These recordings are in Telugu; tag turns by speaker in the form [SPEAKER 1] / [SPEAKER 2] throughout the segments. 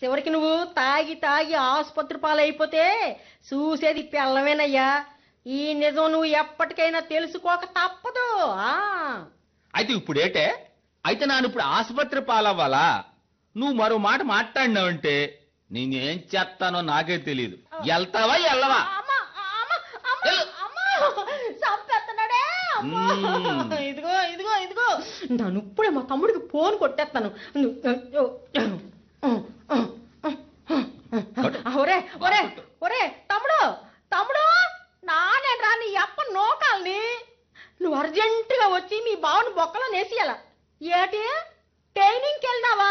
[SPEAKER 1] చివరికి నువ్వు తాగి తాగి ఆసుపత్రి పాలైపోతే చూసేది పిల్లమేనయ్యా ఈ నిజం నువ్వు ఎప్పటికైనా తెలుసుకోక తప్పదు ఆ
[SPEAKER 2] అయితే ఇప్పుడు ఏటే అయితే నాను ఇప్పుడు ఆసుపత్రి పాలవ్వాలా నువ్వు మరో మాట మాట్లాడినావంటే నేనేం చేస్తానో నాకే తెలియదు వెళ్తావా వెళ్ళవా
[SPEAKER 1] అమ్మా, అమ్మా, అమ్మా, అమ్మా, చంపేస్తున్నాడే, అమ్మా.
[SPEAKER 2] మ్మ్.
[SPEAKER 1] ఇదిగో ఇదిగో ఇదిగో నన్ను ఇప్పుడే మా తమ్ముడికి ఫోన్ కొట్టేస్తాను ఒరే ఒరే ఒరే తమ్ముడు తమ్ముడు నానేరా నీ అప్ప నోకాల్ని నువ్వు అర్జెంటుగా వచ్చి మీ బావని బొక్కలో నేసియాల ఏటి ట్రైనింగ్కి వెళ్దావా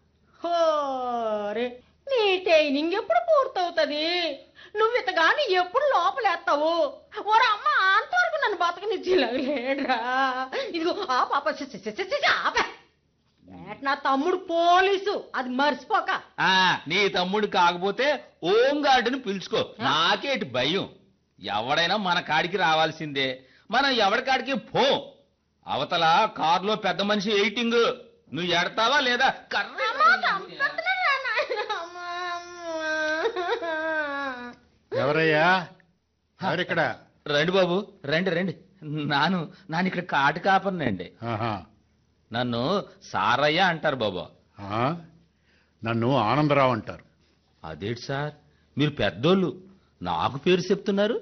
[SPEAKER 1] హోరే నీ ట్రైనింగ్ ఎప్పుడు పూర్తవుతుంది నువ్వు ఇతగాని ఎప్పుడు లోపలేస్తావు ఓరా అమ్మ అంతవరకు నన్ను బతకనిచ్చేలాగలేడ్రా ఇదిగో ఆ పాప చి- చి- చి- చి- చి- ఆపే ఏట నా తమ్ముడు పోలీసు అది మర్చిపోక
[SPEAKER 2] ఆ నీ తమ్ముడు కాకపోతే ఓం గార్డుని పిలుచుకో నాకేటి భయం ఎవడైనా మన కాడికి రావాల్సిందే మనం ఎవడి కాడికి పో అవతల కారులో పెద్ద మనిషి ఎయిటింగ్ నువ్వు ఎడతావా లేదా కర్ర
[SPEAKER 1] అమ్మా, చంపేస్తున్నాడురా నాయనా. అమ్మా, అమ్మా.
[SPEAKER 3] ఎవరయ్యా ఎవరిక్కడ
[SPEAKER 2] రండి బాబు రండి రండి నాను నాను ఇక్కడ కాటు కాపర్నండి
[SPEAKER 3] ఆహా.
[SPEAKER 2] నన్ను సారయ్య అంటారు బాబు
[SPEAKER 3] ఆ? నన్ను ఆనందరావు అంటారు
[SPEAKER 2] అదేంటి సార్ మీరు పెద్దోళ్ళు నాకు పేరు చెప్తున్నారు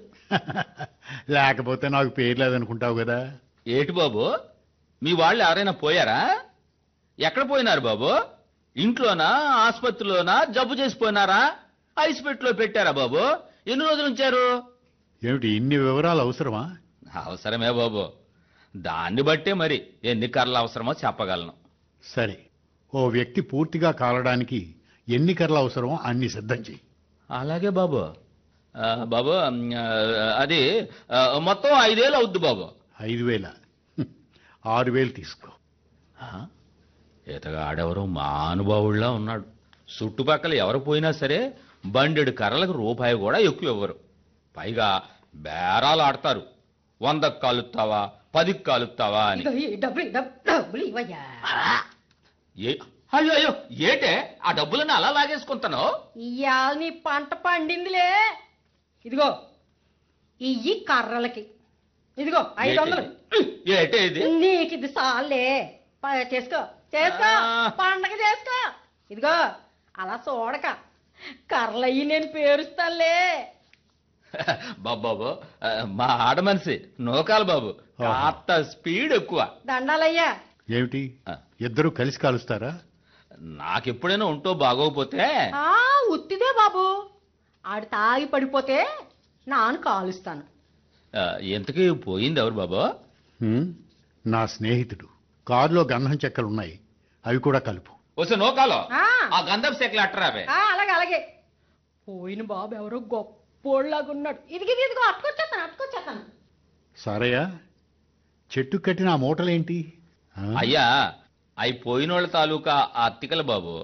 [SPEAKER 3] లేకపోతే నాకు పేరు లేదనుకుంటావు కదా
[SPEAKER 2] ఏటి బాబు మీ వాళ్ళు ఎవరైనా పోయారా ఎక్కడ పోయినారు బాబు ఇంట్లోనా ఆసుపత్రిలోనా జబ్బు చేసిపోయినారా ఐస్ పెట్టులో పెట్టారా బాబు ఎన్ని రోజులు ఉంచారు
[SPEAKER 3] ఏమిటి ఇన్ని వివరాలు అవసరమా
[SPEAKER 2] అవసరమే బాబు దాన్ని బట్టే మరి ఎన్ని కర్రలు అవసరమో చెప్పగలను
[SPEAKER 3] సరే ఓ వ్యక్తి పూర్తిగా కాలడానికి ఎన్ని కర్రలు అవసరమో అన్ని సిద్ధం చెయ్యి
[SPEAKER 2] అలాగే బాబు ఆ, బాబు ఆ, అది ఆ, మొత్తం ఐదేళ్ళు అవుద్ది బాబు
[SPEAKER 3] ఐదు వేల హ్మ్. ఆరు వేలు తీసుకో
[SPEAKER 2] ఆ? ఇతగాడెవరో మానుభావుల్లా ఉన్నాడు చుట్టుపక్కల ఎవరు పోయినా సరే బండెడు కర్రలకు రూపాయి కూడా ఎక్కువ ఇవ్వరు పైగా బేరాలు ఆడతారు వందకు కాలుస్తావా పదికి కాలుస్తావా అని
[SPEAKER 1] ఇదిగో ఈ డబ్బులు డబ్బు- డబ్బులు ఇవ్వయ్యా
[SPEAKER 2] ఏ అయ్యో అయ్యో ఏటే ఆ డబ్బులను అలా లాగేసుకుంటాను
[SPEAKER 1] ఇవాళ నీ పంట పండిందిలే ఇదిగో ఇయ్యి కర్రలకి ఇదిగో ఐదు వందలు
[SPEAKER 2] ఏటే ఇది
[SPEAKER 1] నీకు ఇది సాలే ప- చేసుకో చేసుకో
[SPEAKER 2] ఆ.
[SPEAKER 1] పండగ చేసుకో ఇదిగో అలా చూడక కర్రలయ్యి నేను పేరుస్తానులే
[SPEAKER 2] బాబు మా ఆడ మనిషి నోకాలు బాబు కాస్త స్పీడ్ ఎక్కువ
[SPEAKER 1] దండాలయ్యా
[SPEAKER 3] ఏమిటి
[SPEAKER 2] ఆ.
[SPEAKER 3] ఇద్దరు కలిసి కాలుస్తారా
[SPEAKER 2] నాకెప్పుడైనా ఉంటో బాగోకపోతే
[SPEAKER 1] ఆ ఉత్తిదే బాబు ఆడు తాగి పడిపోతే నాను కాలుస్తాను
[SPEAKER 2] ఆ, ఇంతకీ పోయింది ఎవరు బాబు
[SPEAKER 3] హ్మ్? నా స్నేహితుడు కారులో గంధం చెక్కలు ఉన్నాయి అవి కూడా కలుపు
[SPEAKER 2] వస్తే నోకాలో
[SPEAKER 1] ఆ.
[SPEAKER 2] ఆ గంధపు సెక్కలు అట్టరావే
[SPEAKER 1] ఆ, అలాగే అలాగే పోయిన బాబు ఎవరో గొప్పోళ్ళలాగున్నాడు ఇదిగి ఇదిగో అట్టుకొచ్చేస్తాను అట్టుకొచ్చేస్తాను
[SPEAKER 3] సారయ్య చెట్టు కట్టిన ఆ మూటలేంటి ఆ?
[SPEAKER 2] అయ్యా అవి పోయినోళ్ళ తాలూకా ఆ అత్తికల బాబు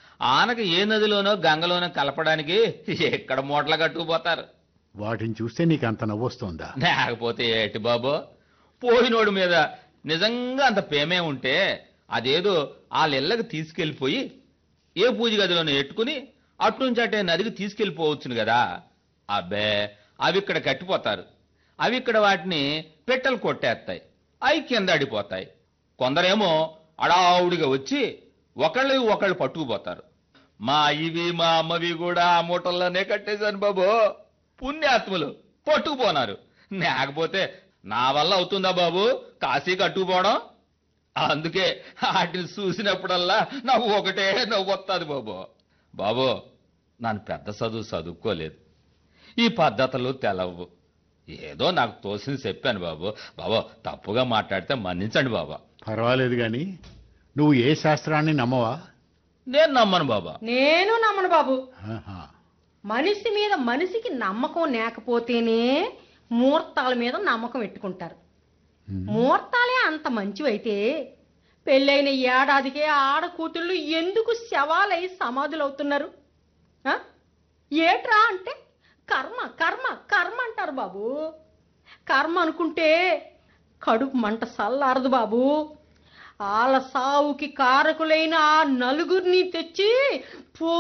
[SPEAKER 2] ఆనక ఏ నదిలోనో గంగలోనో కలపడానికి ఎక్కడ మూటలు కట్టుకుపోతారు
[SPEAKER 3] వాటిని చూస్తే నీకు అంత నవ్వొస్తోందా
[SPEAKER 2] లేకపోతే ఏటి బాబు పోయినోడి మీద నిజంగా అంత ప్రేమే ఉంటే అదేదో వాళ్ళ ఇళ్ళకి తీసుకెళ్ళిపోయి ఏ పూజ గదిలోనే ఎట్టుకుని అట్నుంచి అటే నదికి తీసుకెళ్ళిపోవచ్చును కదా అబ్బే అవి ఇక్కడ కట్టిపోతారు అవి ఇక్కడ వాటిని పెట్టెలు కొట్టేస్తాయి అవి కింద అడిపోతాయి కొందరేమో అడావుడిగా వచ్చి ఒకళ్ళు ఒకళ్ళు పట్టుకుపోతారు మా ఇవి మా అమ్మవి కూడా ఆ మూటల్లోనే కట్టేశాను బాబు పుణ్యాత్ములు పట్టుకుపోనారు లేకపోతే నా వల్ల అవుతుందా బాబు కాశీ కట్టుకుపోవడం అందుకే వాటిని చూసినప్పుడల్లా నాకు ఒకటే నవ్వు వస్తుంది బాబు బాబు నన్ను పెద్ద చదువు చదువుకోలేదు ఈ పద్ధతులు తెలవు ఏదో నాకు తోసింది చెప్పాను బాబు బాబు తప్పుగా మాట్లాడితే మన్నించండి బాబా
[SPEAKER 3] పర్వాలేదు గాని నువ్వు ఏ శాస్త్రాన్ని నమ్మవా
[SPEAKER 2] నేను నమ్మను బాబా
[SPEAKER 1] నేను నమ్మను బాబు
[SPEAKER 3] ఆహా.
[SPEAKER 1] మనిషి మీద మనిషికి నమ్మకం లేకపోతేనే ముహూర్తాల మీద నమ్మకం పెట్టుకుంటారు
[SPEAKER 3] హ్మ్.
[SPEAKER 1] ముహూర్తాలే అంత మంచివైతే పెళ్ళైన ఏడాదికే ఆడ కూతుళ్ళు ఎందుకు శవాలై సమాధులవుతున్నారు ఆ? ఏట్రా అంటే కర్మ కర్మ కర్మ అంటారు బాబు కర్మ అనుకుంటే కడుపు మంట సల్లారదు బాబు వాళ్ళ సావుకి కారకులైన ఆ నలుగురిని తెచ్చి పో